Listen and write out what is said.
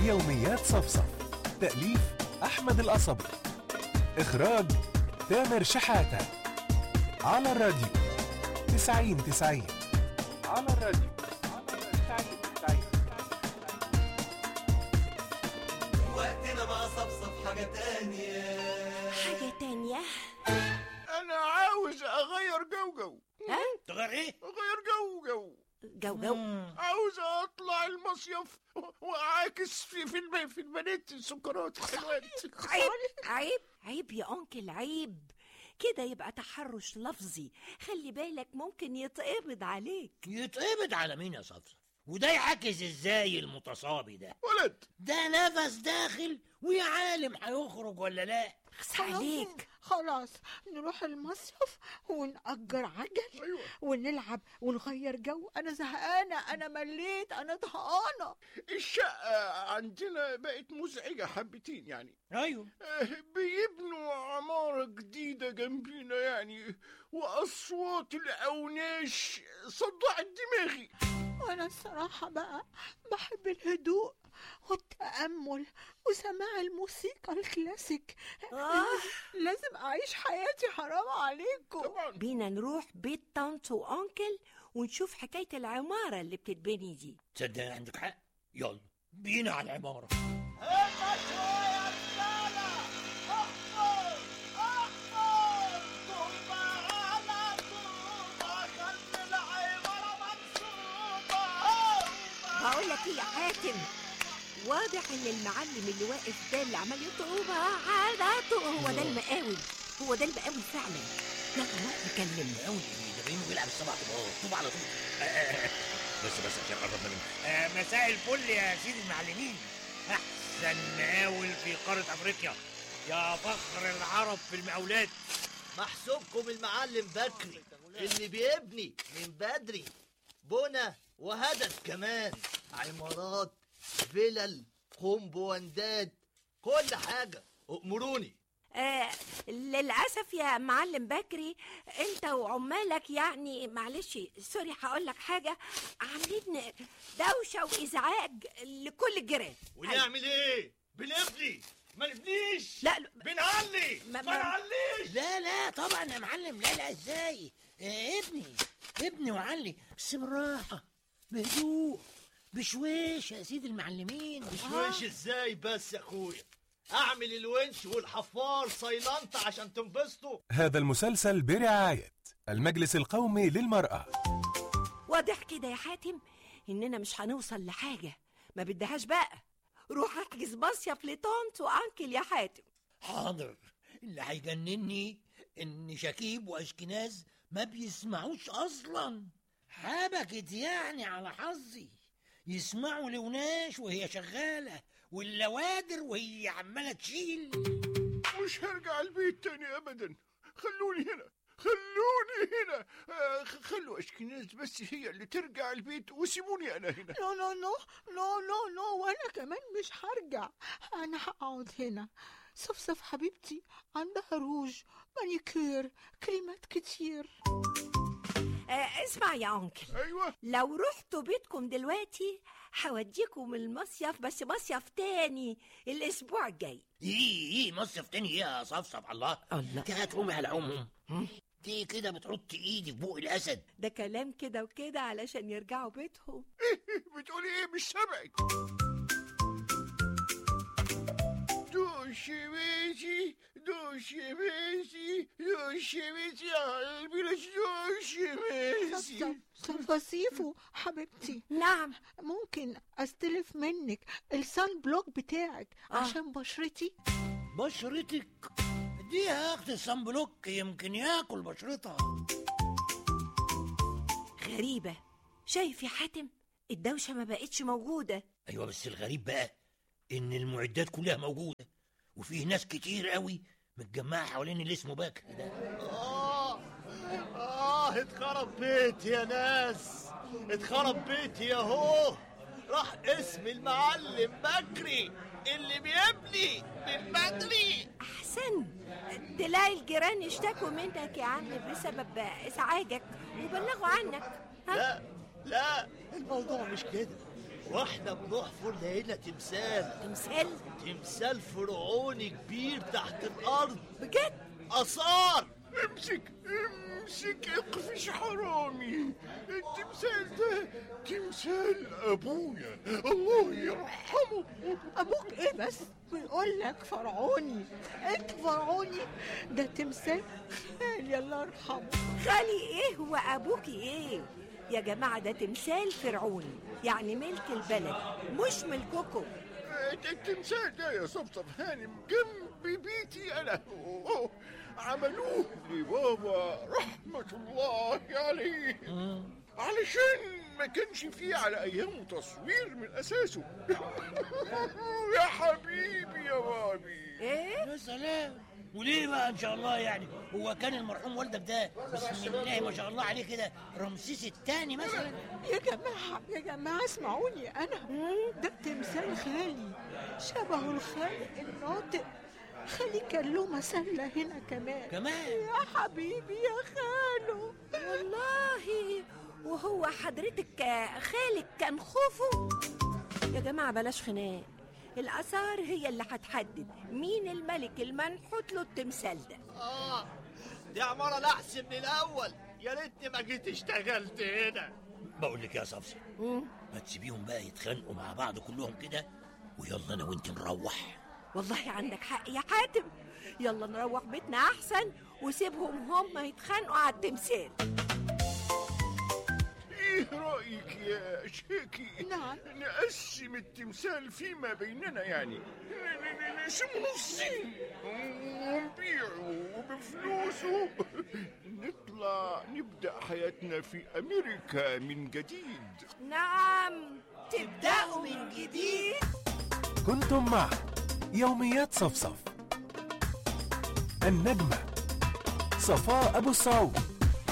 يوميات صفصف تأليف أحمد القصبي إخراج تامر شحاتة على الراديو تسعين تسعين على الراديو تسعين تسعين وقتنا مع صفصف حاجة تانية حاجة تانية انا عاوز اغير جوجو ها تغير ايه؟ اغير جوجو جو جو عاوز اطلع المصيف واعاكس في في الب- في البنات السكرات الحلوات عيب عيب عيب يا أنكل عيب كده يبقى تحرش لفظي خلي بالك ممكن يتقبض عليك يتقبض على مين يا صفصف؟ وده يعكس ازاي المتصابي ده؟ ولد ده نفس داخل ويا عالم هيخرج ولا لا؟ خس عليك خلاص نروح المصيف ونأجر عجل أيوة. ونلعب ونغير جو انا زهقانه انا مليت انا طهقانه الشقة عندنا بقت مزعجة حبتين يعني ايوه آه، بيبنوا عمارة جديدة جنبينا يعني وأصوات الأوناش صدعت دماغي وانا الصراحه بقى بحب الهدوء والتأمل وسماع الموسيقى الكلاسيك آه. لازم أعيش حياتي حرام عليكم طبعا بينا نروح بيت طنط وأنكل ونشوف حكاية العمارة اللي بتتبني دي تصدق عندك حق يلا بينا على العمارة بقول لك ايه يا حاتم واضح ان المعلم اللي واقف ده اللي عمال يطوب عاداته هو ده المقاول هو ده المقاول فعلا يلا نروح نكلمه قوي ده بينه بيلعب السبع طوبات طوب على طول آه، آه، آه. بس بس عشان قربنا منه آه، مساء الفل يا سيدي المعلمين احسن مقاول في قارة افريقيا يا فخر العرب في المقاولات محسوبكم المعلم بكري اللي بيبني من بدري بنى وهدف كمان عمارات فلل كومبوندات كل حاجة أمروني آه للأسف يا معلم بكري أنت وعمالك يعني معلش سوري هقول لك حاجة عاملين دوشة وإزعاج لكل الجيران ونعمل ايه؟ بنبني ما نبنيش لا لا، بنعلي ما- ما ما- نعليش لا لا طبعا يا معلم لا لا ازاي آه، ابني ابني وعلي بس بالراحة بهدوء بشويش يا سيدي المعلمين وش ازاي بس يا اخويا اعمل الونش والحفار سايلنت عشان تنبسطوا هذا المسلسل برعاية المجلس القومي للمرأة واضح كده يا حاتم إننا مش هنوصل لحاجة ما بدهاش بقى روح احجز مصيف لطنط وأنكل يا حاتم حاضر اللي هيجنني ان شكيب واشكناز ما بيسمعوش اصلا حبكت يعني على حظي يسمعوا لوناش وهي شغالة واللوادر وهي عمالة تشيل مش هرجع البيت تاني أبدا خلوني هنا خلوني هنا آه، خ- خلوا أشكناز بس هي اللي ترجع البيت وسيبوني أنا هنا نو نو نو نو نو نو وانا كمان مش هرجع انا هقعد هنا صفصف حبيبتي عندها روج مانيكير كريمات كتير آه اسمع يا أنكل أيوة لو رحتوا بيتكم دلوقتي هوديكم المصيف بس مصيف تاني الأسبوع الجاي ايه ايه مصيف تاني ايه يا صفصف الله الله. انت هتقومي على عمهم دي كده بتحط ايدي في بوق الاسد ده كلام كده وكده علشان يرجعوا بيتهم بتقولي إيه مش سامعك دوش بيتي دوش بيتي دوش بيتي يا قلبي لا دوش بيتي صفصيفو حبيبتي نعم ممكن استلف منك السان بلوك بتاعك آه. عشان بشرتي بشرتك اديها اخت الصنبلوك يمكن ياكل بشرتها غريبة شايف يا حاتم الدوشة ما بقتش موجودة ايوه بس الغريب بقى ان المعدات كلها موجوده وفيه ناس كتير قوي متجمعه حوالين اللي اسمه باكر ده آه آه اتخرب بيتي يا ناس اتخرب بيتي يا هو راح اسم المعلم بكري اللي بيبني من بدري أحسن تلاقي الجيران يشتكوا منك يا عم بسبب إزعاجك ويبلغوا عنك ها؟ لا لا الموضوع مش كده واحنا بنحفر لقينا تمثال تمثال تمثال فرعوني كبير تحت الارض بجد اثار امسك امسك اقفش حرامي التمثال ده تمثال ابويا الله يرحمه ابوك ايه بس بيقول لك فرعوني انت فرعوني ده تمثال خالي الله يرحمه خالي ايه وابوكي ايه يا جماعة ده تمثال فرعوني يعني ملك البلد مش ملككم التمثال ده يا صفصف هانم جنب بيتي انا أوه، عملوه لبابا رحمة الله عليه علشان ما كانش فيه على ايامه تصوير من اساسه يا حبيبي يا بابي ايه يا سلام وليه بقى ان شاء الله يعني هو كان المرحوم والدك ده بسم الله ما شاء الله عليه كده رمسيس الثاني مثلا يا جماعة يا جماعة اسمعوني أنا ده تمثال خالي شبه الخالق الناطق خالي كان له مسلة هنا كمان كمان يا حبيبي يا خالو والله وهو حضرتك خالك كان خوفه يا جماعة بلاش خناق الآثار هي اللي هتحدد مين الملك المنحوت له التمثال ده اه دي عمارة لحس من الاول يا ريتني ما جيت اشتغلت هنا بقول لك يا صفصف ما تسيبيهم بقى يتخانقوا مع بعض كلهم كده ويلا انا وانت نروح والله عندك حق يا حاتم يلا نروح بيتنا أحسن وسيبهم هم يتخانقوا على التمثال ايه رايك يا شيكي نعم. نقسم التمثال فيما بيننا يعني ن- ن- ن- نقسمه نصين ونبيعه وبفلوسه نطلع نبدا حياتنا في امريكا من جديد نعم تبدأوا من جديد كنتم مع يوميات صفصف النجمة صفاء أبو السعود